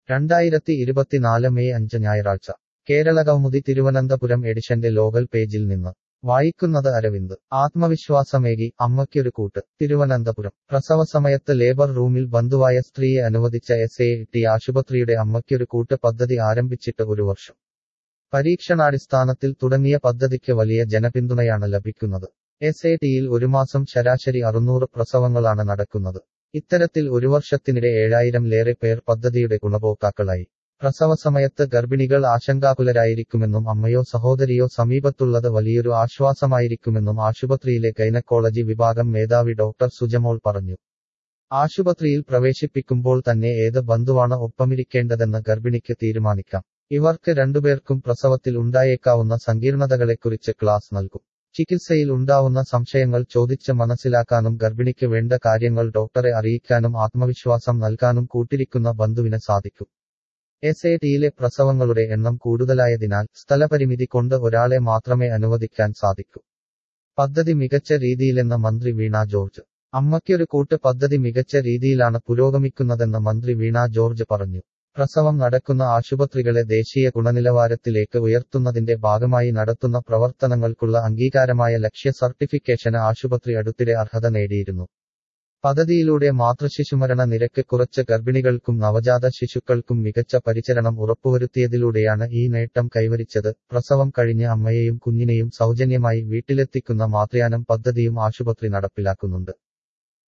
രണ്ടായിരത്തി ഇരുപത്തിനാല് മെയ് അഞ്ച് ഞായറാഴ്ച കേരളകൗമുദി തിരുവനന്തപുരം എഡിഷന്റെ ലോകൽ പേജിൽ നിന്ന് വായിക്കുന്നത് അരവിന്ദ് ആത്മവിശ്വാസമേകി അമ്മയ്ക്കൊരു കൂട്ട് തിരുവനന്തപുരം പ്രസവസമയത്ത് ലേബർ റൂമിൽ ബന്ധുവായ സ്ത്രീയെ അനുവദിച്ച എസ് എ ടി ആശുപത്രിയുടെ അമ്മയ്ക്കൊരു കൂട്ട് പദ്ധതി ആരംഭിച്ചിട്ട് ഒരു വർഷം പരീക്ഷണാടിസ്ഥാനത്തിൽ തുടങ്ങിയ പദ്ധതിക്ക് വലിയ ജനപിന്തുണയാണ് ലഭിക്കുന്നത് എസ് എ ടിയിൽ ഒരു മാസം ശരാശരി അറുന്നൂറ് പ്രസവങ്ങളാണ് നടക്കുന്നത് ഇത്തരത്തിൽ ഒരു വർഷത്തിനിടെ ഏഴായിരം ലേറെ പേർ പദ്ധതിയുടെ ഗുണഭോക്താക്കളായി പ്രസവസമയത്ത് ഗർഭിണികൾ ആശങ്കാകുലരായിരിക്കുമെന്നും അമ്മയോ സഹോദരിയോ സമീപത്തുള്ളത് വലിയൊരു ആശ്വാസമായിരിക്കുമെന്നും ആശുപത്രിയിലെ ഗൈനക്കോളജി വിഭാഗം മേധാവി ഡോക്ടർ സുജമോൾ പറഞ്ഞു ആശുപത്രിയിൽ പ്രവേശിപ്പിക്കുമ്പോൾ തന്നെ ഏത് ബന്ധുവാണ് ഒപ്പമിരിക്കേണ്ടതെന്ന് ഗർഭിണിക്ക് തീരുമാനിക്കാം ഇവർക്ക് രണ്ടുപേർക്കും പ്രസവത്തിൽ ഉണ്ടായേക്കാവുന്ന സങ്കീർണതകളെക്കുറിച്ച് ക്ലാസ് നൽകും ചികിത്സയിൽ ഉണ്ടാവുന്ന സംശയങ്ങൾ ചോദിച്ച് മനസ്സിലാക്കാനും ഗർഭിണിക്ക് വേണ്ട കാര്യങ്ങൾ ഡോക്ടറെ അറിയിക്കാനും ആത്മവിശ്വാസം നൽകാനും കൂട്ടിരിക്കുന്ന ബന്ധുവിന് സാധിക്കും എസ് എ ടിയിലെ പ്രസവങ്ങളുടെ എണ്ണം കൂടുതലായതിനാൽ സ്ഥലപരിമിതി കൊണ്ട് ഒരാളെ മാത്രമേ അനുവദിക്കാൻ സാധിക്കൂ പദ്ധതി മികച്ച രീതിയിലെന്ന് മന്ത്രി വീണ ജോർജ് അമ്മയ്ക്കൊരു കൂട്ട് പദ്ധതി മികച്ച രീതിയിലാണ് പുരോഗമിക്കുന്നതെന്ന് മന്ത്രി വീണ ജോർജ് പറഞ്ഞു പ്രസവം നടക്കുന്ന ആശുപത്രികളെ ദേശീയ ഗുണനിലവാരത്തിലേക്ക് ഉയർത്തുന്നതിന്റെ ഭാഗമായി നടത്തുന്ന പ്രവർത്തനങ്ങൾക്കുള്ള അംഗീകാരമായ ലക്ഷ്യ സർട്ടിഫിക്കേഷന് ആശുപത്രി അടുത്തിടെ അർഹത നേടിയിരുന്നു പദ്ധതിയിലൂടെ മാതൃശിശുമരണ നിരക്ക് കുറച്ച് ഗർഭിണികൾക്കും നവജാത ശിശുക്കൾക്കും മികച്ച പരിചരണം ഉറപ്പുവരുത്തിയതിലൂടെയാണ് ഈ നേട്ടം കൈവരിച്ചത് പ്രസവം കഴിഞ്ഞ് അമ്മയെയും കുഞ്ഞിനെയും സൗജന്യമായി വീട്ടിലെത്തിക്കുന്ന മാതൃയാനം പദ്ധതിയും ആശുപത്രി നടപ്പിലാക്കുന്നുണ്ട്